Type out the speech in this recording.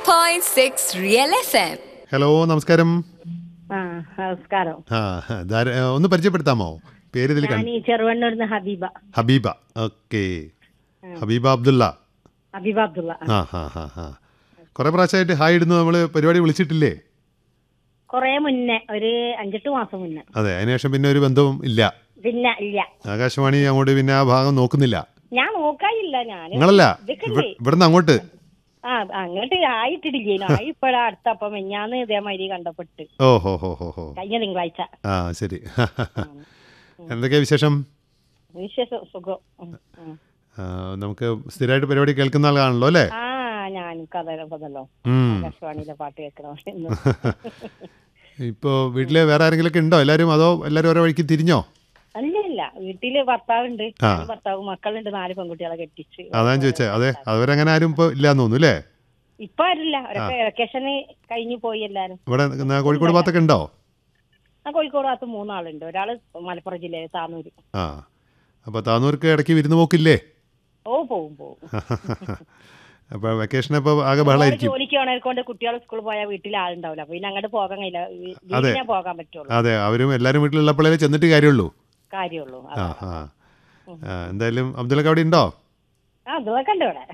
91.6 Real FM. Hello നമസ്കാരം ആ നമസ്കാരം ആ ധാര- ഒന്ന് പരിചയപ്പെടുത്താമോ പേര് ഇതിൽ ഞാൻ കണ്ടു ഈ ചെറുവണ്ണൂരിന്ന് ഹബീബ ഹബീബ ഓക്കെ ഹബീബ അബ്ദുള്ള ഹബീബ അബ്ദുള്ള ആ ഹാ ഹാ ഹാ കുറെ പ്രാവശ്യമായിട്ട് ഹായ് ഇടുന്നു നമ്മൾ പരിപാടി വിളിച്ചിട്ടില്ലേ കൊറേ മുന്നേ ഒരു അഞ്ചെട്ട് മാസം മുന്നേ അതെ അതിനുശേഷം പിന്നെ ഒരു ബന്ധവും ഇല്ല പിന്നെ ഇല്ല ആകാശവാണി അങ്ങോട്ട് പിന്നെ ആ ഭാഗം നോക്കുന്നില്ല ഞാൻ നോക്കാനില്ല ഞാൻ നിങ്ങളല്ല ഇതൊക്കെ ഇവ- ഇവിടുന്ന് അങ്ങോട്ട് ആ അങ്ങോട്ട് ആയിട്ടിടില്ലേനു ആയി ഇപ്പഴാ അടുത്ത അപ്പം ഞാൻ ഇതേമാതിരി കണ്ടപ്പെട്ട് ഓ ഹോ ഹോ ഹോ ഹോ കഴിഞ്ഞ തിങ്കളാഴ്ച ആ ശരി എന്തൊക്കെയാ വിശേഷം വിശേഷ സുഖം ഉം, ഉം. ആ, നമുക്ക് സ്ഥിരമായിട്ട് പരിപാടി കേൾക്കുന്ന ആളാണല്ലോ അല്ലേ ആ ഞാൻ കഥല്ലോ ഉം. ആകാശവാണിയിലെ പാട്ട് കേൾക്കണം എന്ന്. ഇപ്പോ വീട്ടില് വേറെ ആരെങ്കിലും ഒക്കെ ഉണ്ടോ എല്ലാരും അതോ എല്ലാരും ഓരോ വഴിക്ക് തിരിഞ്ഞോ അല്ല ഇല്ല വീട്ടില് ഭർത്താവുണ്ട് ആ. ഞാനും ഭർത്താവ് മക്കളുണ്ട് നാല് പെൺകുട്ടികളെ കെട്ടിച്ച് അതാണ് ചോദിച്ചേ അതെ അവരങ്ങനെ ആരും ഇപ്പൊ ഇല്ലാന്ന് തോന്നുന്നു അല്ലേ ഇപ്പൊ ആരില്ല അവരൊക്കെ വെക്കേഷന് കഴിഞ്ഞു പോയി എല്ലാരും ഇവിടെ ന- കോഴിക്കോട് ഭാഗത്തൊക്കെ ഉണ്ടോ ആ കോഴിക്കോട് ഭാഗത്ത് മൂന്നാളുണ്ട് ഒരാള് മലപ്പുറം ജില്ലയിലെ താനൂര് ആ അപ്പൊ താന്നൂർക്ക് ഇടയ്ക്ക് വിരുന്ന് പോക്കില്ലേ ഓ പോവും പോവും അപ്പൊ വെക്കേഷൻ ഇപ്പൊ ആകെ ഒരുപാട് ബഹളായിരിക്കും ജോലിക്ക് പോണേക്കൊണ്ട് കുട്ടികൾ സ്കൂളിൽ പോയാൽ വീട്ടിൽ ആളുണ്ടാവില്ല അപ്പൊ പിന്നെ അങ്ങോട്ട് പോകാൻ കഴിയില്ല വീ- അതെ. വീട്ടിലേ പോകാൻ പറ്റുള്ളൂ അതെ അവരും എല്ലാരും വീട്ടിലുള്ളപ്പോഴേ ചെന്നിട്ട് കാര്യമുള്ളൂ കാര്യമുള്ളൂ ആ ആ ആ, എന്തായാലും അബ്ദുള്ളക്ക് അവിടെ ഉണ്ടോ ആ അതൊക്കെ ഉണ്ട് ഇവിടെ